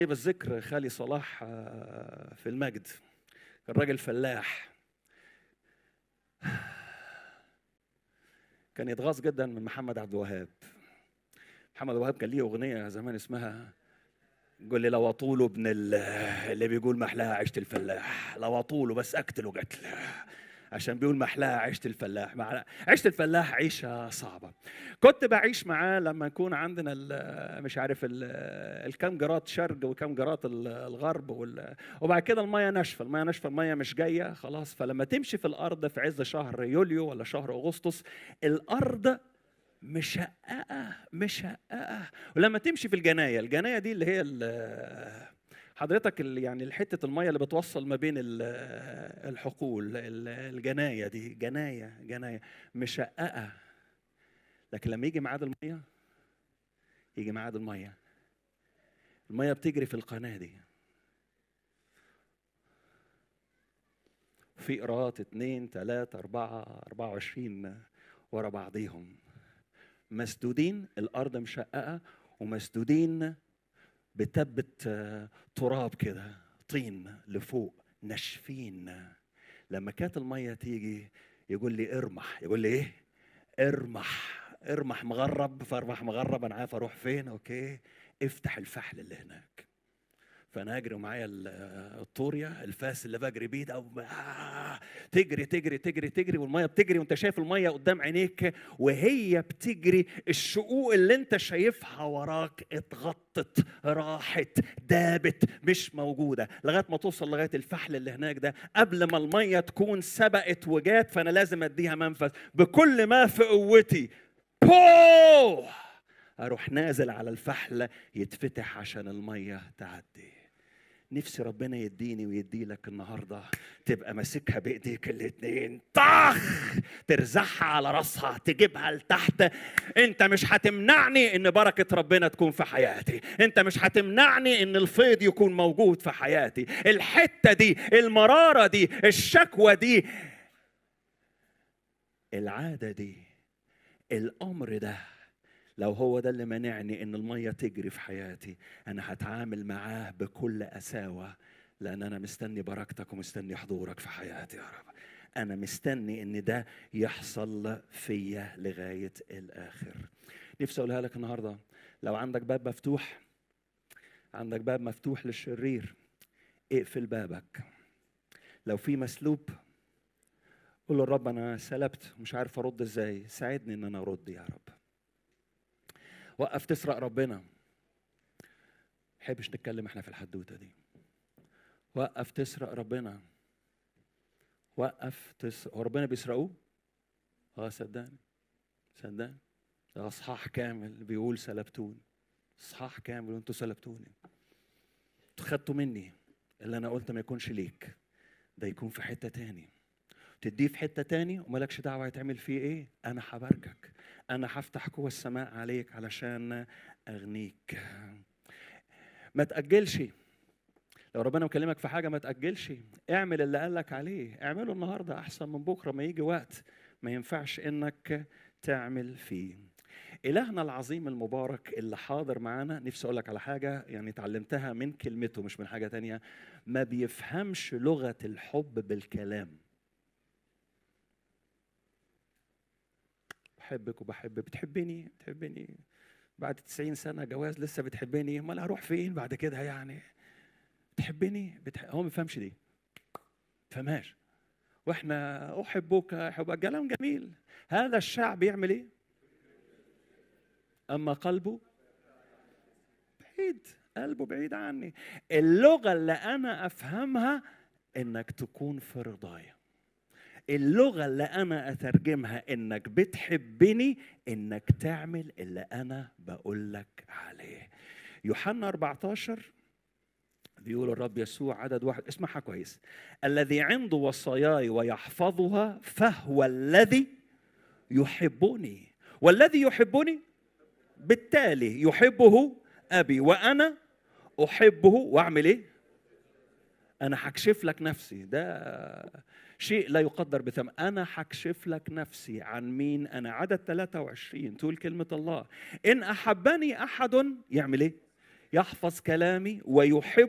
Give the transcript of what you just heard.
طيب الذكر خالي صلاح آه، في المجد كان راجل فلاح كان يتغاظ جدا من محمد عبد الوهاب محمد عبد الوهاب كان ليه اغنيه زمان اسمها قول لي لو اطوله ابن ال- اللي بيقول محلاها عيشه الفلاح لو اطوله بس اقتله قتل عشان بيقول محلاها عيشه الفلاح مع عيشه الفلاح عيشه صعبه كنت بعيش معاه لما يكون عندنا ال- مش عارف ال- الكام جرات شرق وكام جرات ال- الغرب وال- وبعد كده الميه ناشفه الميه ناشفه الميه مش جايه خلاص فلما تمشي في الارض في عز شهر يوليو ولا شهر اغسطس الارض مشققه مشققه ولما تمشي في الجنايه الجنايه دي اللي هي ال- حضرتك ال- يعني حته الميه اللي بتوصل ما بين ال- الحقول ال- الجنايه دي جنايه جنايه مشققه لكن لما يجي ميعاد الميه يجي ميعاد الميه الميه بتجري في القناه دي في قراءات اتنين تلاتة أربعة أربعة وعشرين ورا بعضيهم مسدودين الأرض مشققة ومسدودين بتبة آه، تراب كده طين لفوق ناشفين لما كانت المية تيجي يقول لي ارمح يقول لي ايه ارمح ارمح مغرب فارمح مغرب انا عارف اروح فين اوكي افتح الفحل اللي هناك فانا اجري ومعايا ال- الطوريا الفاس اللي بجري بيه ده آه، تجري تجري تجري تجري والميه بتجري وانت شايف الميه قدام عينيك وهي بتجري الشقوق اللي انت شايفها وراك اتغطت راحت دابت مش موجوده لغايه ما توصل لغايه الفحل اللي هناك ده قبل ما الميه تكون سبقت وجات فانا لازم اديها منفذ بكل ما في قوتي بو اروح نازل على الفحل يتفتح عشان الميه تعدي نفسي ربنا يديني ويدي لك النهارده تبقى ماسكها بايديك الاتنين طخ ترزعها على راسها تجيبها لتحت انت مش هتمنعني ان بركه ربنا تكون في حياتي انت مش هتمنعني ان الفيض يكون موجود في حياتي الحته دي المراره دي الشكوى دي العاده دي الامر ده لو هو ده اللي مانعني ان الميه تجري في حياتي انا هتعامل معاه بكل قساوه لان انا مستني بركتك ومستني حضورك في حياتي يا رب انا مستني ان ده يحصل فيا لغايه الاخر نفسي اقولها لك النهارده لو عندك باب مفتوح عندك باب مفتوح للشرير اقفل بابك لو في مسلوب قول له الرب انا سلبت مش عارف ارد ازاي ساعدني ان انا ارد يا رب وقف تسرق ربنا حبش نتكلم احنا في الحدوته دي وقف تسرق ربنا وقف تسرق هو ربنا بيسرقوه اه صدقني صدقني ده اصحاح كامل بيقول سلبتوني اصحاح كامل وانتوا سلبتوني انتوا خدتوا مني اللي انا قلت ما يكونش ليك ده يكون في حته تاني تديه في حته تاني ومالكش دعوه هيتعمل فيه ايه انا هباركك انا هفتح قوى السماء عليك علشان اغنيك ما تاجلش لو ربنا مكلمك في حاجه ما تاجلش اعمل اللي قالك عليه اعمله النهارده احسن من بكره ما يجي وقت ما ينفعش انك تعمل فيه إلهنا العظيم المبارك اللي حاضر معانا نفسي أقول لك على حاجة يعني اتعلمتها من كلمته مش من حاجة تانية ما بيفهمش لغة الحب بالكلام بحبك وبحب بتحبني بتحبني بعد 90 سنة جواز لسه بتحبني امال هروح فين بعد كده يعني بتحبني بتح... هو ما بيفهمش دي فهمهاش واحنا احبك احبك كلام جميل هذا الشعب يعمل ايه اما قلبه بعيد قلبه بعيد عني اللغة اللي انا افهمها انك تكون في رضايا اللغة اللي أنا أترجمها إنك بتحبني إنك تعمل اللي أنا بقول لك عليه. يوحنا 14 بيقول الرب يسوع عدد واحد اسمعها كويس الذي عنده وصاياي ويحفظها فهو الذي يحبني والذي يحبني بالتالي يحبه أبي وأنا أحبه وأعمل إيه؟ أنا هكشف لك نفسي ده شيء لا يقدر بثمن أنا هكشف لك نفسي عن مين أنا عدد 23 تقول كلمة الله إن أحبني أحد يعمل إيه؟ يحفظ كلامي ويحب